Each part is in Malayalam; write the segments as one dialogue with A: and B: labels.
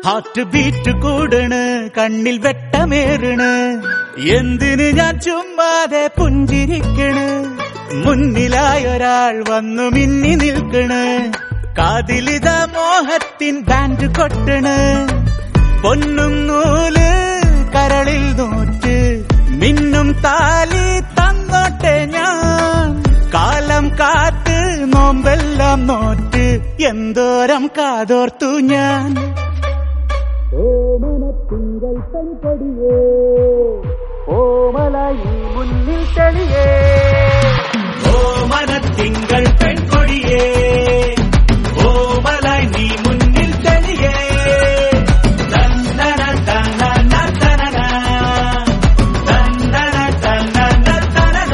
A: ഹാർട്ട് ബീറ്റ് കൂടണ് കണ്ണിൽ വെട്ടമേറണ് എന്തിന് ഞാൻ ചുമ്മാതെ പുഞ്ചിരിക്കണ് മുന്നിലായൊരാൾ വന്നു മിന്നി നിൽക്കണ് കാതിലിത മോഹത്തിൻ ബാൻഡ് കൊട്ടണ് പൊന്നും നൂല് കരളിൽ നോറ്റ് മിന്നും താലി തന്നോട്ടെ ഞാൻ കാലം കാത്ത് നോമ്പെല്ലാം നോറ്റ് എന്തോരം കാതോർത്തു ഞാൻ ഓമനത്തിങ്കൾ പെൺകൊടിയേ ഓമലായി മുന്നിൽ തെളിയേ ഓമനത്തിങ്കൾ പെൺകൊടിയേ ഓമലായി നീ മുന്നിൽ തെളിയേ തന്നന തന്നന തനന തന്നന തന്നന തനന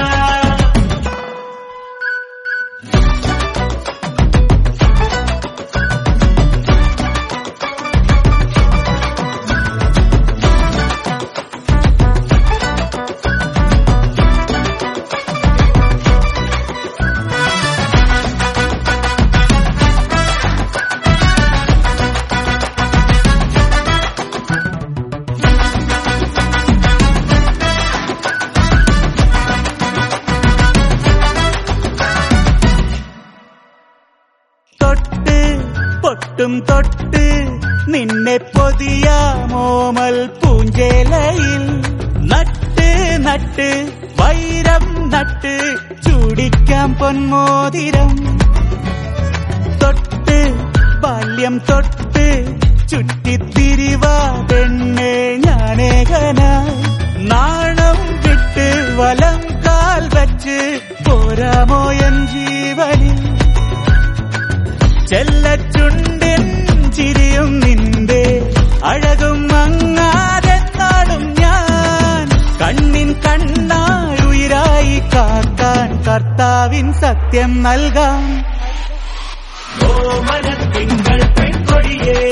A: തൊട്ട് പൊട്ടും തൊട്ട് നിന്നെ പൊതിയാമോമൽ പൂഞ്ചേലയിൽ നട്ട് നട്ട് വൈരം നട്ട് ചൂടിക്കാം പൊന്മോതിരം തൊട്ട് ബാല്യം തൊട്ട് ചുറ്റിത്തിരിവാ പെണ്ണെ ഞാനേകന നാണം വിട്ട് വലം കാൽ വച്ച് പോരാമോ എൻ ജീവനിൽ ചെല്ലച്ചുണ്ടിൻ ചിരിയും നിന്റെ അഴകും മങ്ങാതെ നാടും ഞാൻ കണ്ണിൻ കണ്ണാഴുയിരായി കാക്കാൻ കർത്താവിൻ സത്യം നൽകാം ഓ മനത്തിങ്കൾ പെൺകൊടിയേ